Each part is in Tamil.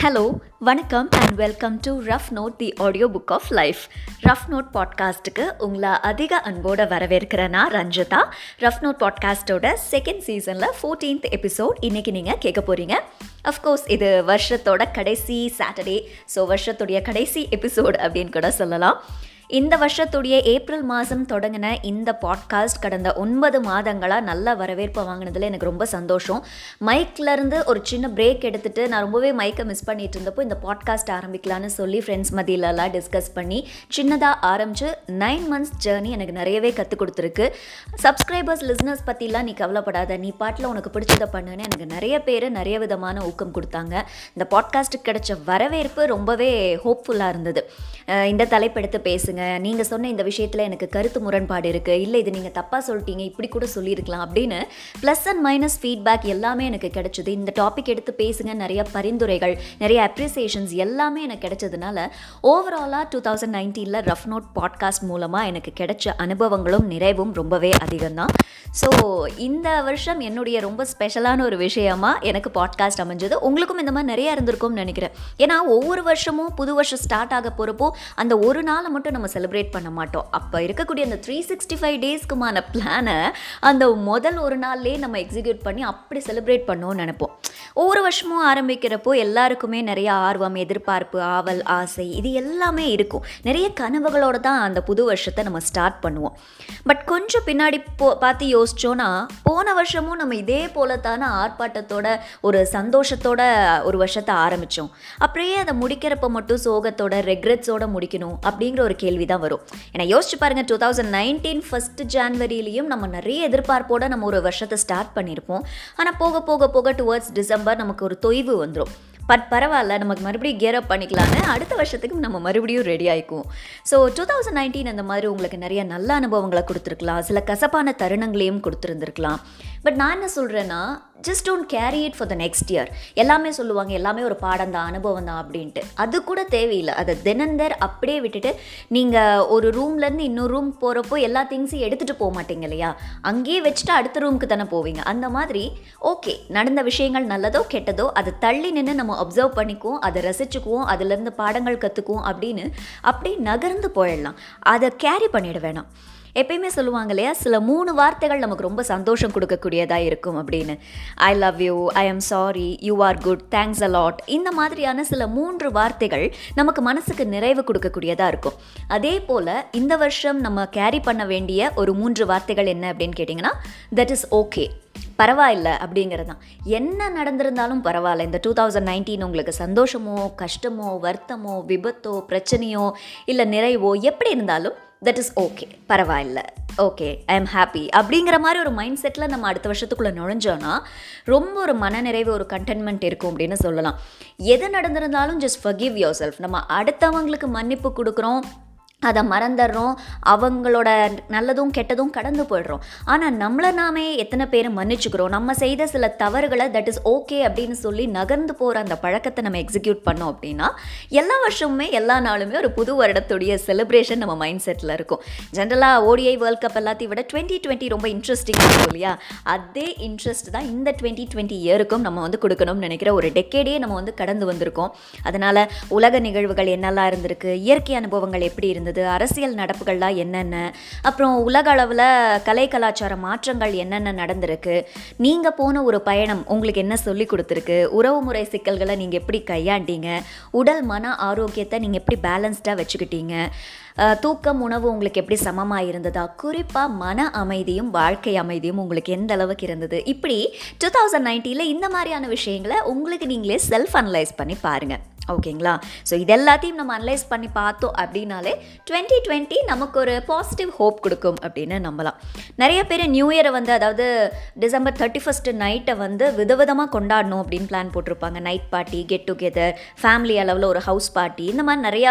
ஹலோ வணக்கம் and welcome to rough note the audio book of life rough note பாட்காஸ்ட்டுக்கு உங்களை அதிக அன்போடு வரவேற்கிற நான் ரஞ்சிதா ரஃப் நோட் பாட்காஸ்ட்டோட செகண்ட் சீசனில் ஃபோர்டீன்த் எபிசோட் இன்றைக்கி நீங்கள் கேட்க போகிறீங்க அஃப்கோர்ஸ் இது வருஷத்தோட கடைசி சாட்டர்டே ஸோ வருஷத்துடைய கடைசி எபிசோட் அப்படின்னு கூட சொல்லலாம் இந்த வருஷத்துடைய ஏப்ரல் மாதம் தொடங்கின இந்த பாட்காஸ்ட் கடந்த ஒன்பது மாதங்களாக நல்ல வரவேற்பை வாங்கினதில் எனக்கு ரொம்ப சந்தோஷம் மைக்லேருந்து ஒரு சின்ன பிரேக் எடுத்துகிட்டு நான் ரொம்பவே மைக்கை மிஸ் பண்ணிட்டு இருந்தப்போ இந்த பாட்காஸ்ட் ஆரம்பிக்கலான்னு சொல்லி ஃப்ரெண்ட்ஸ் மதியிலலாம் டிஸ்கஸ் பண்ணி சின்னதாக ஆரம்பித்து நைன் மந்த்ஸ் ஜேர்னி எனக்கு நிறையவே கற்றுக் கொடுத்துருக்கு சப்ஸ்கிரைபர்ஸ் லிஸ்னஸ் பற்றிலாம் நீ கவலைப்படாத நீ பாட்டில் உனக்கு பிடிச்சதை பண்ணுன்னு எனக்கு நிறைய பேர் நிறைய விதமான ஊக்கம் கொடுத்தாங்க இந்த பாட்காஸ்ட்டுக்கு கிடைச்ச வரவேற்பு ரொம்பவே ஹோப்ஃபுல்லாக இருந்தது அஹ் இந்த தலைப்பெடுத்து பேசுங்க நீங்கள் சொன்ன இந்த விஷயத்தில் எனக்கு கருத்து முரண்பாடு இருக்குது இல்லை இது நீங்கள் தப்பாக சொல்லிட்டீங்க இப்படி கூட சொல்லியிருக்கலாம் அப்படின்னு ப்ளஸ் அண்ட் மைனஸ் ஃபீட்பேக் எல்லாமே எனக்கு கிடைச்சது இந்த டாபிக் எடுத்து பேசுங்க நிறைய பரிந்துரைகள் நிறைய அப்ரிசியேஷன்ஸ் எல்லாமே எனக்கு கிடைச்சதுனால ஓவராலாக டூ தௌசண்ட் நைன்டீனில் ரஃப் நோட் பாட்காஸ்ட் மூலமாக எனக்கு கிடைச்ச அனுபவங்களும் நிறைவும் ரொம்பவே அதிகம்தான் ஸோ இந்த வருஷம் என்னுடைய ரொம்ப ஸ்பெஷலான ஒரு விஷயமா எனக்கு பாட்காஸ்ட் அமைஞ்சது உங்களுக்கும் இந்த மாதிரி நிறைய இருந்திருக்கும்னு நினைக்கிறேன் ஏன்னா ஒவ்வொரு வருஷமும் புது வருஷம் ஸ்டார்ட் ஆக போகிறப்போ அந்த ஒரு நாளை மட்டும் நம்ம செலிப்ரேட் பண்ண மாட்டோம் அப்போ இருக்கக்கூடிய அந்த த்ரீ சிக்ஸ்டி ஃபைவ் டேஸ்க்குமான பிளானை அந்த முதல் ஒரு நாள்லேயே நம்ம எக்ஸிக்யூட் பண்ணி அப்படி செலிப்ரேட் பண்ணோம்னு நினைப்போம் ஒவ்வொரு வருஷமும் ஆரம்பிக்கிறப்போ எல்லாருக்குமே நிறைய ஆர்வம் எதிர்பார்ப்பு ஆவல் ஆசை இது எல்லாமே இருக்கும் நிறைய கனவுகளோட தான் அந்த புது வருஷத்தை நம்ம ஸ்டார்ட் பண்ணுவோம் பட் கொஞ்சம் பின்னாடி போ பார்த்து யோசிச்சோன்னா போன வருஷமும் நம்ம இதே போல தானே ஆர்ப்பாட்டத்தோட ஒரு சந்தோஷத்தோட ஒரு வருஷத்தை ஆரம்பித்தோம் அப்படியே அதை முடிக்கிறப்ப மட்டும் சோகத்தோட ரெக்ரெட்ஸோட முடிக்கணும் அப்படிங்கிற ஒரு கேள்வி தான் வரும் ஏன்னா யோசிச்சு பாருங்க டூ தௌசண்ட் நைன்டீன் ஃபஸ்ட் ஜான்வரியிலையும் நம்ம நிறைய எதிர்பார்ப்போட நம்ம ஒரு வருஷத்தை ஸ்டார்ட் பண்ணியிருப்போம் ஆனால் போக போக போக டுவர்ட்ஸ் டிசம்பர் நமக்கு ஒரு தொய்வு வந்துடும் பட் பரவாயில்ல நமக்கு மறுபடியும் கியர் அப் பண்ணிக்கலான்னு அடுத்த வருஷத்துக்கு நம்ம மறுபடியும் ரெடி ஆகிக்குவோம் ஸோ டூ தௌசண்ட் நைன்டீன் அந்த மாதிரி உங்களுக்கு நிறைய நல்ல அனுபவங்களை கொடுத்துருக்கலாம் சில கசப்பான தருணங்களையும் கொடுத்துருந்துருக்கலாம் பட் நான் என்ன சொல்கிறேன்னா just don't carry it for the next year எல்லாமே சொல்லுவாங்க எல்லாமே ஒரு பாடம் தான் அனுபவம் தான் அப்படின்ட்டு அது கூட தேவையில்லை அதை தினந்தர் அப்படியே விட்டுட்டு நீங்கள் ஒரு ரூம்லேருந்து இன்னொரு ரூம் போகிறப்போ எல்லா திங்ஸையும் எடுத்துகிட்டு போக மாட்டீங்க இல்லையா அங்கேயே வச்சுட்டு அடுத்த ரூமுக்கு தானே போவீங்க அந்த மாதிரி ஓகே நடந்த விஷயங்கள் நல்லதோ கெட்டதோ அதை தள்ளி நின்று நம்ம அப்சர்வ் பண்ணிக்குவோம் அதை ரசிச்சுக்குவோம் அதுலேருந்து பாடங்கள் கற்றுக்குவோம் அப்படின்னு அப்படியே நகர்ந்து போயிடலாம் அதை கேரி பண்ணிட வேணாம் எப்பயுமே சொல்லுவாங்க இல்லையா சில மூணு வார்த்தைகள் நமக்கு ரொம்ப சந்தோஷம் கொடுக்கக்கூடியதாக இருக்கும் அப்படின்னு I love you I am sorry you are good thanks a lot இந்த மாதிரியான சில மூன்று வார்த்தைகள் நமக்கு மனசுக்கு நிறைவு கொடுக்கக்கூடியதாக இருக்கும் அதே போல் இந்த வருஷம் நம்ம கேரி பண்ண வேண்டிய ஒரு மூன்று வார்த்தைகள் என்ன அப்படின்னு கேட்டிங்கன்னா தட் இஸ் ஓகே பரவாயில்ல அப்படிங்கிறது தான் என்ன நடந்திருந்தாலும் பரவாயில்ல இந்த டூ தௌசண்ட் நைன்டீன் உங்களுக்கு சந்தோஷமோ கஷ்டமோ வருத்தமோ விபத்தோ பிரச்சனையோ இல்லை நிறைவோ எப்படி இருந்தாலும் தட் இஸ் ஓகே பரவாயில்ல ஓகே ஐ எம் ஹாப்பி அப்படிங்கிற மாதிரி ஒரு மைண்ட் செட்டில் நம்ம அடுத்த வருஷத்துக்குள்ளே நுழைஞ்சோன்னா ரொம்ப ஒரு மனநிறைவு ஒரு கண்டென்மெண்ட் இருக்கும் அப்படின்னு சொல்லலாம் எது நடந்திருந்தாலும் ஜஸ்ட் ஃபர்கிவ் யோர் செல்ஃப் நம்ம அடுத்தவங்களுக்கு மன்னிப்பு கொடுக்குறோம் அதை மறந்துடுறோம் அவங்களோட நல்லதும் கெட்டதும் கடந்து போயிடுறோம் ஆனால் நம்மளை நாமே எத்தனை பேர் மன்னிச்சுக்கிறோம் நம்ம செய்த சில தவறுகளை தட் இஸ் ஓகே அப்படின்னு சொல்லி நகர்ந்து போகிற அந்த பழக்கத்தை நம்ம எக்ஸிக்யூட் பண்ணோம் அப்படின்னா எல்லா வருஷமுமே எல்லா நாளுமே ஒரு புது வருடத்துடைய செலிப்ரேஷன் நம்ம மைண்ட் செட்டில் இருக்கும் ஜென்ரலாக ஓடிஐ வேர்ல்ட் கப் எல்லாத்தையும் விட டுவெண்ட்டி டுவெண்ட்டி ரொம்ப இன்ட்ரெஸ்டிங்காக இருக்கும் இல்லையா அதே இன்ட்ரெஸ்ட் தான் இந்த டுவெண்ட்டி டுவெண்ட்டி இயருக்கும் நம்ம வந்து கொடுக்கணும்னு நினைக்கிற ஒரு டெக்கேடே நம்ம வந்து கடந்து வந்திருக்கோம் அதனால் உலக நிகழ்வுகள் என்னெல்லாம் இருந்திருக்கு இயற்கை அனுபவங்கள் எப்படி இருந்தது இருந்தது அரசியல் நடப்புகள்லாம் என்னென்ன அப்புறம் உலக அளவில் கலை கலாச்சார மாற்றங்கள் என்னென்ன நடந்திருக்கு நீங்கள் போன ஒரு பயணம் உங்களுக்கு என்ன சொல்லி கொடுத்துருக்கு உறவுமுறை சிக்கல்களை நீங்கள் எப்படி கையாண்டீங்க உடல் மன ஆரோக்கியத்தை நீங்கள் எப்படி பேலன்ஸ்டாக வச்சுக்கிட்டீங்க தூக்கம் உணவு உங்களுக்கு எப்படி சமமாக இருந்ததா குறிப்பாக மன அமைதியும் வாழ்க்கை அமைதியும் உங்களுக்கு எந்த அளவுக்கு இருந்தது இப்படி டூ தௌசண்ட் நைன்ட்டியில் இந்த மாதிரியான விஷயங்களை உங்களுக்கு நீங்களே செல்ஃப் அனலைஸ் பண்ணி பாருங்கள் ஓகேங்களா ஸோ இது எல்லாத்தையும் நம்ம அனலைஸ் பண்ணி பார்த்தோம் அப்படின்னாலே டுவெண்ட்டி டுவெண்ட்டி நமக்கு ஒரு பாசிட்டிவ் ஹோப் கொடுக்கும் அப்படின்னு நம்பலாம் நிறைய பேர் நியூ இயரை வந்து அதாவது டிசம்பர் தேர்ட்டி ஃபஸ்ட்டு நைட்டை வந்து விதவிதமாக கொண்டாடணும் அப்படின்னு பிளான் போட்டிருப்பாங்க night party get together family அளவில் ஒரு ஹவுஸ் பார்ட்டி இந்த மாதிரி நிறையா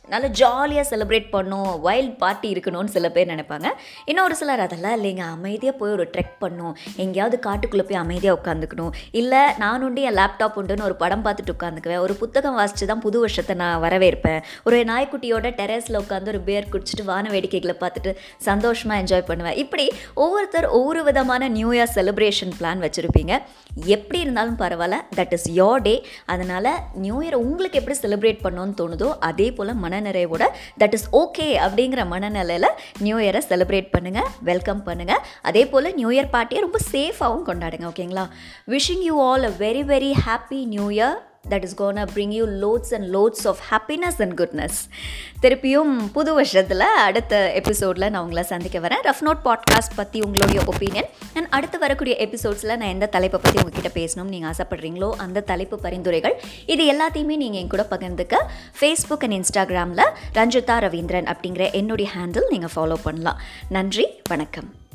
நல்லா ஜாலியாக செலிப்ரேட் பண்ணும் வைல்ட் பார்ட்டி இருக்கணும்னு சில பேர் நினைப்பாங்க இன்னொரு சிலர் அதெல்லாம் இல்லைங்க அமைதியாக போய் ஒரு ட்ரெக் பண்ணும் எங்கேயாவது காட்டுக்குள்ளே போய் அமைதியாக உட்காந்துக்கணும் இல்லை நான் உண்டு என் லேப்டாப் உண்டுன்னு ஒரு படம் பார்த்துட்டு உட்காந்துக்குவேன் ஒரு புத்தகம் வாசித்து தான் புது வருஷத்தை நான் வரவேற்பேன் ஒரு நாய்க்குட்டியோட டெரஸில் உட்காந்து ஒரு பியர் குடிச்சிட்டு வான வேடிக்கைகளை பார்த்துட்டு சந்தோஷமாக என்ஜாய் பண்ணுவேன் இப்படி ஒவ்வொருத்தர் ஒவ்வொரு விதமான நியூ இயர் செலிப்ரேஷன் பிளான் வச்சுருப்பீங்க எப்படி இருந்தாலும் பரவாயில்ல தட் இஸ் யோர் டே அதனால் நியூ இயர் உங்களுக்கு எப்படி செலிப்ரேட் பண்ணணும்னு தோணுதோ அதே போல் மனநிறைவோட தட் இஸ் ஓகே அப்படிங்கிற மனநிலையில் நியூ இயரை செலிப்ரேட் பண்ணுங்கள் வெல்கம் பண்ணுங்கள் அதே போல் நியூ இயர் பார்ட்டியை ரொம்ப சேஃபாகவும் கொண்டாடுங்க ஓகேங்களா wishing you all a very very happy new year that is gonna bring you loads and loads of happiness and goodness திருப்பியும் புது வருஷத்தில் அடுத்த எபிசோடில் நான் உங்களை சந்திக்க வரேன் ரஃப் நோட் பாட்காஸ்ட் பற்றி உங்களுடைய ஒப்பீனியன் அண்ட் அடுத்து வரக்கூடிய எபிசோட்ஸில் நான் எந்த தலைப்பை பற்றி உங்ககிட்ட பேசணும்னு நீங்கள் ஆசைப்படுறீங்களோ அந்த தலைப்பு பரிந்துரைகள் இது எல்லாத்தையுமே நீங்கள் என் கூட பகிர்ந்துக்க ஃபேஸ்புக் அண்ட் இன்ஸ்டாகிராமில் ரஞ்சிதா ரவீந்திரன் அப்படிங்கிற என்னுடைய ஹேண்டில் நீங்கள் ஃபாலோ பண்ணலாம் நன்றி வணக்கம்